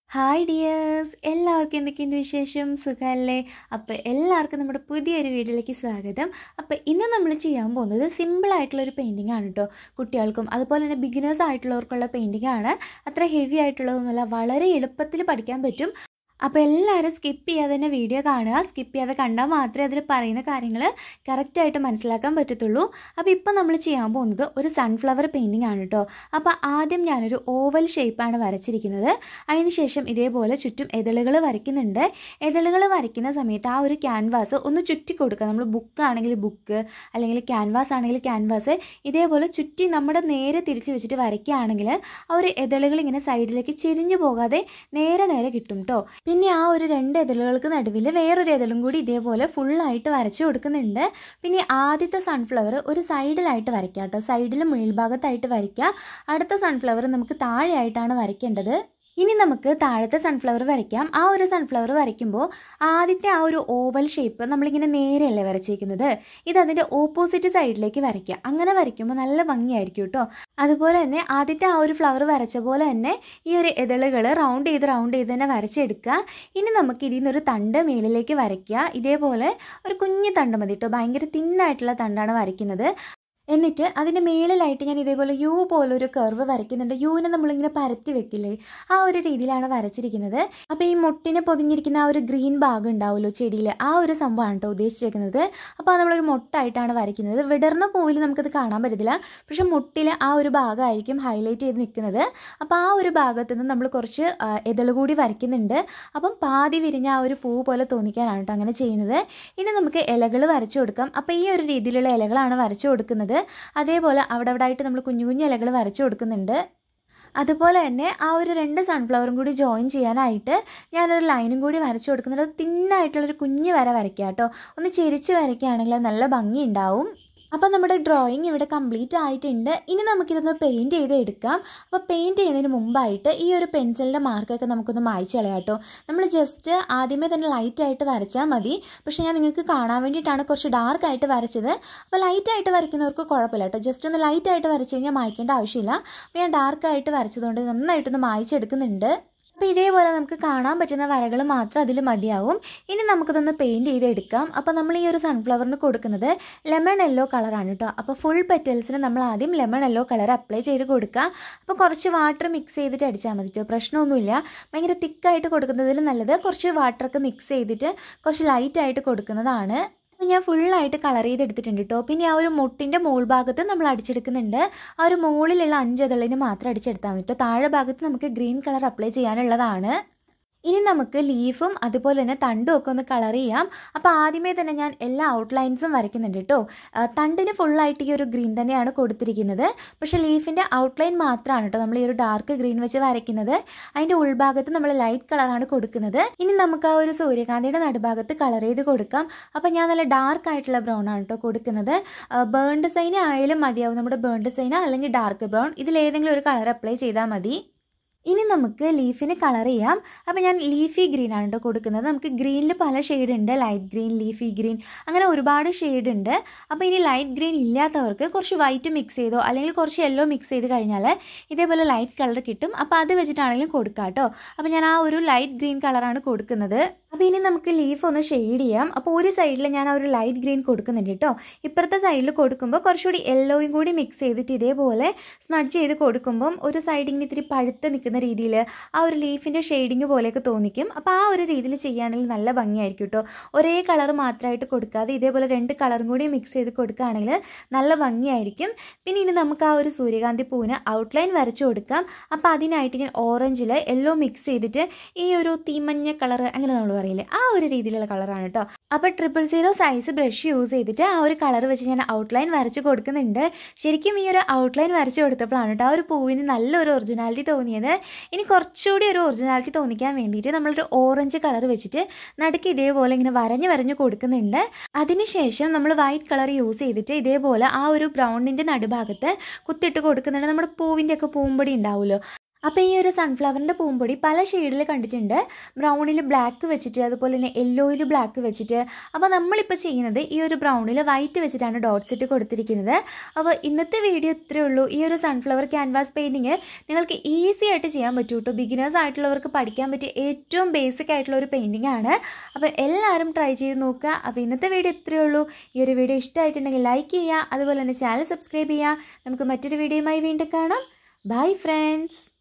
hi dears എല്ലാവർക്കും എന്തൊക്കെയുണ്ട് വിശേഷം സുഖമല്ലേ അപ്പോൾ എല്ലാവർക്കും നമ്മുടെ പുതിയൊരു വീഡിയോയിലേക്ക് സ്വാഗതം അപ്പോൾ ഇന്ന് നമ്മൾ ചെയ്യാൻ പോകുന്നത് സിമ്പിളായിട്ടുള്ളൊരു പെയിൻറ്റിംഗ് ആണ് കേട്ടോ കുട്ടികൾക്കും അതുപോലെ തന്നെ ബിഗിനേഴ്സ് ആയിട്ടുള്ളവർക്കുള്ള പെയിൻറ്റിംഗ് ആണ് അത്ര ഹെവി ആയിട്ടുള്ളതൊന്നുമല്ല വളരെ എളുപ്പത്തിൽ പഠിക്കാൻ പറ്റും അപ്പോൾ എല്ലാവരും സ്കിപ്പ് ചെയ്യാതെ തന്നെ വീഡിയോ കാണുക സ്കിപ്പ് ചെയ്യാതെ കണ്ടാൽ മാത്രമേ അതിൽ പറയുന്ന കാര്യങ്ങൾ കറക്റ്റായിട്ട് മനസ്സിലാക്കാൻ പറ്റത്തുള്ളൂ അപ്പോൾ ഇപ്പോൾ നമ്മൾ ചെയ്യാൻ പോകുന്നത് ഒരു സൺഫ്ലവർ പെയിൻറ്റിംഗ് ആണ് കേട്ടോ അപ്പോൾ ആദ്യം ഞാനൊരു ഓവൽ ഷേപ്പാണ് വരച്ചിരിക്കുന്നത് അതിനുശേഷം ഇതേപോലെ ചുറ്റും എതളുകൾ വരയ്ക്കുന്നുണ്ട് എതളുകൾ വരയ്ക്കുന്ന സമയത്ത് ആ ഒരു ക്യാൻവാസ് ഒന്ന് ചുറ്റി കൊടുക്കുക നമ്മൾ ബുക്ക് ആണെങ്കിൽ ബുക്ക് അല്ലെങ്കിൽ ക്യാൻവാസ് ആണെങ്കിൽ ക്യാൻവാസ് ഇതേപോലെ ചുറ്റി നമ്മുടെ നേരെ തിരിച്ച് വെച്ചിട്ട് വരയ്ക്കുകയാണെങ്കിൽ ആ ഒരു എതളുകൾ ഇങ്ങനെ സൈഡിലേക്ക് ചെരിഞ്ഞു പോകാതെ നേരെ നേരെ കിട്ടും കേട്ടോ പിന്നെ ആ ഒരു രണ്ട് എതളുകൾക്ക് നടുവിൽ വേറൊരു എതളും കൂടി ഇതേപോലെ ഫുള്ളായിട്ട് വരച്ചു കൊടുക്കുന്നുണ്ട് പിന്നെ ആദ്യത്തെ സൺഫ്ലവർ ഒരു സൈഡിലായിട്ട് വരയ്ക്കുക കേട്ടോ സൈഡിൽ മേൽഭാഗത്തായിട്ട് വരയ്ക്കുക അടുത്ത സൺഫ്ലവർ നമുക്ക് താഴെയായിട്ടാണ് വരയ്ക്കേണ്ടത് ഇനി നമുക്ക് താഴത്തെ സൺഫ്ലവർ വരയ്ക്കാം ആ ഒരു സൺഫ്ലവർ വരയ്ക്കുമ്പോൾ ആദ്യത്തെ ആ ഒരു ഓവൽ ഷേപ്പ് നമ്മളിങ്ങനെ നേരെയല്ലേ വരച്ചേക്കുന്നത് ഇത് അതിൻ്റെ ഓപ്പോസിറ്റ് സൈഡിലേക്ക് വരയ്ക്കുക അങ്ങനെ വരയ്ക്കുമ്പോൾ നല്ല ഭംഗിയായിരിക്കും കേട്ടോ അതുപോലെ തന്നെ ആദ്യത്തെ ആ ഒരു ഫ്ലവർ വരച്ച പോലെ തന്നെ ഈ ഒരു ഇതളുകൾ റൗണ്ട് ചെയ്ത് റൗണ്ട് ചെയ്ത് തന്നെ വരച്ചെടുക്കുക ഇനി നമുക്ക് ഇതിൽ നിന്നൊരു തണ്ട് മേളിലേക്ക് വരയ്ക്കുക ഇതേപോലെ ഒരു കുഞ്ഞു തണ്ട് മതി കേട്ടോ ഭയങ്കര തിന്നായിട്ടുള്ള തണ്ടാണ് വരയ്ക്കുന്നത് എന്നിട്ട് അതിൻ്റെ മേളിലായിട്ട് ഞാൻ ഇതേപോലെ യു പോലൊരു കർവ് വരയ്ക്കുന്നുണ്ട് യുവിനെ നമ്മളിങ്ങനെ പരത്തി വെക്കില്ലേ ആ ഒരു രീതിയിലാണ് വരച്ചിരിക്കുന്നത് അപ്പോൾ ഈ മുട്ടിനെ പൊതിഞ്ഞിരിക്കുന്ന ആ ഒരു ഗ്രീൻ ഭാഗം ഉണ്ടാവുമല്ലോ ചെടിയിൽ ആ ഒരു സംഭവമാണ് കേട്ടോ ഉദ്ദേശിച്ചേക്കുന്നത് അപ്പോൾ അത് നമ്മളൊരു മുട്ടായിട്ടാണ് വരയ്ക്കുന്നത് വിടർന്ന പൂവിൽ നമുക്കത് കാണാൻ പറ്റത്തില്ല പക്ഷെ മുട്ടിൽ ആ ഒരു ഭാഗമായിരിക്കും ഹൈലൈറ്റ് ചെയ്ത് നിൽക്കുന്നത് അപ്പോൾ ആ ഒരു ഭാഗത്ത് നിന്ന് നമ്മൾ കുറച്ച് എതൾ കൂടി വരയ്ക്കുന്നുണ്ട് അപ്പം പാതി വിരിഞ്ഞ ആ ഒരു പൂ പോലെ തോന്നിക്കാനാണ് കേട്ടോ അങ്ങനെ ചെയ്യുന്നത് ഇനി നമുക്ക് ഇലകൾ വരച്ചു കൊടുക്കാം അപ്പോൾ ഈ ഒരു രീതിയിലുള്ള ഇലകളാണ് വരച്ചു കൊടുക്കുന്നത് അതേപോലെ അവിടെ അവിടെ ആയിട്ട് നമ്മൾ കുഞ്ഞു കുഞ്ഞു ഇലകൾ വരച്ചു കൊടുക്കുന്നുണ്ട് അതുപോലെ തന്നെ ആ ഒരു രണ്ട് സൺഫ്ലവറും കൂടി ജോയിൻ ചെയ്യാനായിട്ട് ഞാനൊരു ലൈനും കൂടി വരച്ചു കൊടുക്കുന്നുണ്ട് തിന്നായിട്ടുള്ളൊരു കുഞ്ഞ് വര വരയ്ക്കുക കേട്ടോ ഒന്ന് ചെരിച്ച് വരയ്ക്കുകയാണെങ്കിൽ നല്ല ഭംഗി ഉണ്ടാവും അപ്പോൾ നമ്മുടെ ഡ്രോയിങ് ഇവിടെ കംപ്ലീറ്റ് ആയിട്ടുണ്ട് ഇനി നമുക്കിതൊന്ന് പെയിൻറ്റ് ചെയ്ത് എടുക്കാം അപ്പോൾ പെയിൻറ്റ് ചെയ്യുന്നതിന് മുമ്പായിട്ട് ഈ ഒരു പെൻസിലിൻ്റെ മാർക്കൊക്കെ നമുക്കൊന്ന് മായ്ച്ച് കളയാം കേട്ടോ നമ്മൾ ജസ്റ്റ് ആദ്യമേ തന്നെ ലൈറ്റായിട്ട് വരച്ചാൽ മതി പക്ഷേ ഞാൻ നിങ്ങൾക്ക് കാണാൻ വേണ്ടിയിട്ടാണ് കുറച്ച് ഡാർക്കായിട്ട് വരച്ചത് അപ്പോൾ ലൈറ്റായിട്ട് വരയ്ക്കുന്നവർക്ക് കുഴപ്പമില്ല കേട്ടോ ജസ്റ്റ് ഒന്ന് ലൈറ്റായിട്ട് വരച്ച് കഴിഞ്ഞാൽ മായ്ക്കേണ്ട ആവശ്യമില്ല അപ്പോൾ ഞാൻ ഡാർക്കായിട്ട് വരച്ചതുകൊണ്ട് നന്നായിട്ടൊന്ന് മായ്ച്ചെടുക്കുന്നുണ്ട് അപ്പോൾ ഇതേപോലെ നമുക്ക് കാണാൻ പറ്റുന്ന വരകൾ മാത്രം അതിൽ മതിയാവും ഇനി നമുക്കിതൊന്ന് പെയിൻറ്റ് ചെയ്തെടുക്കാം അപ്പോൾ നമ്മൾ ഈ ഒരു സൺഫ്ലവറിന് കൊടുക്കുന്നത് ലെമൺ യെല്ലോ കളറാണ് കേട്ടോ അപ്പോൾ ഫുൾ പെറ്റൽസിന് നമ്മൾ ആദ്യം ലെമൺ യെല്ലോ കളർ അപ്ലൈ ചെയ്ത് കൊടുക്കുക അപ്പോൾ കുറച്ച് വാട്ടർ മിക്സ് ചെയ്തിട്ട് അടിച്ചാൽ മതി കേട്ടോ പ്രശ്നമൊന്നുമില്ല ഭയങ്കര തിക്കായിട്ട് കൊടുക്കുന്നതിൽ നല്ലത് കുറച്ച് വാട്ടറൊക്കെ മിക്സ് ചെയ്തിട്ട് കുറച്ച് ലൈറ്റായിട്ട് കൊടുക്കുന്നതാണ് അപ്പോൾ ഞാൻ ഫുള്ളായിട്ട് കളർ ചെയ്തെടുത്തിട്ടുണ്ട് കേട്ടോ പിന്നെ ആ ഒരു മുട്ടിൻ്റെ മോൾ ഭാഗത്ത് നമ്മൾ അടിച്ചെടുക്കുന്നുണ്ട് ആ ഒരു മുകളിലുള്ള അഞ്ചതളിന് മാത്രം അടിച്ചെടുത്താൽ മതി കേട്ടോ താഴെ ഭാഗത്ത് നമുക്ക് ഗ്രീൻ കളർ അപ്ലൈ ചെയ്യാനുള്ളതാണ് ഇനി നമുക്ക് ലീഫും അതുപോലെ തന്നെ തണ്ടും ഒക്കെ ഒന്ന് കളർ ചെയ്യാം അപ്പോൾ ആദ്യമേ തന്നെ ഞാൻ എല്ലാ ഔട്ട്ലൈൻസും വരയ്ക്കുന്നുണ്ട് കേട്ടോ തണ്ടിന് ഫുള്ളായിട്ട് ഈ ഒരു ഗ്രീൻ തന്നെയാണ് കൊടുത്തിരിക്കുന്നത് പക്ഷേ ലീഫിൻ്റെ ഔട്ട്ലൈൻ മാത്രമാണ് കേട്ടോ നമ്മൾ ഈ ഒരു ഡാർക്ക് ഗ്രീൻ വെച്ച് വരയ്ക്കുന്നത് അതിൻ്റെ ഉൾഭാഗത്ത് നമ്മൾ ലൈറ്റ് കളറാണ് കൊടുക്കുന്നത് ഇനി നമുക്ക് ആ ഒരു സൂര്യകാന്തിയുടെ നടുഭാഗത്ത് കളർ ചെയ്ത് കൊടുക്കാം അപ്പോൾ ഞാൻ നല്ല ഡാർക്ക് ആയിട്ടുള്ള ബ്രൗൺ ആണ് കേട്ടോ കൊടുക്കുന്നത് ബേൺ ഡിസൈൻ ആയാലും മതിയാവും നമ്മുടെ ബേൺ ഡിസൈൻ അല്ലെങ്കിൽ ഡാർക്ക് ബ്രൗൺ ഇതിലേതെങ്കിലും ഒരു കളർ അപ്ലൈ ചെയ്താൽ മതി ഇനി നമുക്ക് ലീഫിന് കളർ ചെയ്യാം അപ്പോൾ ഞാൻ ലീഫി ഗ്രീൻ ആണ് കേട്ടോ കൊടുക്കുന്നത് നമുക്ക് ഗ്രീനിൽ പല ഷെയ്ഡ് ഉണ്ട് ലൈറ്റ് ഗ്രീൻ ലീഫി ഗ്രീൻ അങ്ങനെ ഒരുപാട് ഷെയ്ഡ് ഉണ്ട് അപ്പോൾ ഇനി ലൈറ്റ് ഗ്രീൻ ഇല്ലാത്തവർക്ക് കുറച്ച് വൈറ്റ് മിക്സ് ചെയ്തോ അല്ലെങ്കിൽ കുറച്ച് യെല്ലോ മിക്സ് ചെയ്ത് കഴിഞ്ഞാൽ ഇതേപോലെ ലൈറ്റ് കളർ കിട്ടും അപ്പോൾ അത് വെച്ചിട്ടാണെങ്കിലും കൊടുക്കാം കേട്ടോ അപ്പോൾ ഞാൻ ആ ഒരു ലൈറ്റ് ഗ്രീൻ കളറാണ് കൊടുക്കുന്നത് അപ്പോൾ ഇനി നമുക്ക് ലീഫ് ഒന്ന് ഷെയ്ഡ് ചെയ്യാം അപ്പോൾ ഒരു സൈഡിൽ ഞാൻ ആ ഒരു ലൈറ്റ് ഗ്രീൻ കൊടുക്കുന്നുണ്ട് കേട്ടോ ഇപ്പുറത്തെ സൈഡിൽ കൊടുക്കുമ്പോൾ കുറച്ചുകൂടി യെല്ലോയും കൂടി മിക്സ് ചെയ്തിട്ട് ഇതേപോലെ സ്മഡ്ജ് ചെയ്ത് കൊടുക്കുമ്പം ഒരു സൈഡിങ്ങനെ ഇത്തിരി പഴുത്ത് നിൽക്കുന്ന രീതിയിൽ ആ ഒരു ലീഫിൻ്റെ ഷെയ്ഡിങ് പോലെയൊക്കെ തോന്നിക്കും അപ്പോൾ ആ ഒരു രീതിയിൽ ചെയ്യുകയാണെങ്കിൽ നല്ല ഭംഗിയായിരിക്കും കേട്ടോ ഒരേ കളർ മാത്രമായിട്ട് കൊടുക്കാതെ ഇതേപോലെ രണ്ട് കളറും കൂടി മിക്സ് ചെയ്ത് കൊടുക്കുകയാണെങ്കിൽ നല്ല ഭംഗിയായിരിക്കും പിന്നെ ഇനി നമുക്ക് ആ ഒരു സൂര്യകാന്തി പൂവിന് ഔട്ട്ലൈൻ വരച്ചു കൊടുക്കാം അപ്പോൾ അതിനായിട്ട് ഞാൻ ഓറഞ്ചിൽ യെല്ലോ മിക്സ് ചെയ്തിട്ട് ഈ ഒരു തീമഞ്ഞ കളർ അങ്ങനെ നമ്മൾ പറയില്ലേ ആ ഒരു രീതിയിലുള്ള കളറാണ് കേട്ടോ അപ്പോൾ triple zero size brush use ചെയ്തിട്ട് ആ ഒരു കളർ വെച്ച് ഞാൻ ഔട്ട്ലൈൻ വരച്ച് കൊടുക്കുന്നുണ്ട് ശരിക്കും ഈ ഒരു ഔട്ട്ലൈൻ വരച്ച് കൊടുത്തപ്പോഴാണ് കേട്ടോ ആ ഒരു പൂവിന് നല്ലൊരു ഒറിജിനാലിറ്റി തോന്നിയത് ഇനി കുറച്ചുകൂടി ഒരു ഒറിജിനാലിറ്റി തോന്നിക്കാൻ വേണ്ടിയിട്ട് നമ്മളൊരു ഓറഞ്ച് കളർ വെച്ചിട്ട് നടുക്ക് ഇതേപോലെ ഇങ്ങനെ വരഞ്ഞ് വരഞ്ഞ് കൊടുക്കുന്നുണ്ട് അതിനുശേഷം നമ്മൾ വൈറ്റ് കളർ യൂസ് ചെയ്തിട്ട് ഇതേപോലെ ആ ഒരു ബ്രൗണിൻ്റെ നടുഭാഗത്ത് കുത്തിട്ട് കൊടുക്കുന്നുണ്ട് നമ്മുടെ പൂവിൻ്റെ ഒക്കെ പൂമ്പൊടി ഉണ്ടാവുമല്ലോ അപ്പോൾ ഈ ഒരു സൺഫ്ലവറിൻ്റെ പൂമ്പൊടി പല ഷെയ്ഡിൽ കണ്ടിട്ടുണ്ട് ബ്രൗണിൽ ബ്ലാക്ക് വെച്ചിട്ട് അതുപോലെ തന്നെ യെല്ലോയിൽ ബ്ലാക്ക് വെച്ചിട്ട് അപ്പോൾ നമ്മളിപ്പോൾ ചെയ്യുന്നത് ഈ ഒരു ബ്രൗണിൽ വൈറ്റ് വെച്ചിട്ടാണ് ഡോട്ട്സ് ഇട്ട് കൊടുത്തിരിക്കുന്നത് അപ്പോൾ ഇന്നത്തെ വീഡിയോ ഇത്രയേ ഉള്ളൂ ഈ ഒരു സൺഫ്ലവർ ക്യാൻവാസ് പെയിൻറ്റിങ് നിങ്ങൾക്ക് ഈസി ആയിട്ട് ചെയ്യാൻ പറ്റും കേട്ടോ ബിഗിനേഴ്സ് ആയിട്ടുള്ളവർക്ക് പഠിക്കാൻ പറ്റിയ ഏറ്റവും ബേസിക് ആയിട്ടുള്ള ഒരു പെയിൻറ്റിംഗ് ആണ് അപ്പോൾ എല്ലാവരും ട്രൈ ചെയ്ത് നോക്കുക അപ്പോൾ ഇന്നത്തെ വീഡിയോ ഇത്രയേ ഉള്ളൂ ഈ ഒരു വീഡിയോ ഇഷ്ടമായിട്ടുണ്ടെങ്കിൽ ലൈക്ക് ചെയ്യുക അതുപോലെ തന്നെ ചാനൽ സബ്സ്ക്രൈബ് ചെയ്യുക നമുക്ക് മറ്റൊരു വീഡിയോയുമായി വീണ്ടും കാണാം ബൈ ഫ്രണ്ട്സ്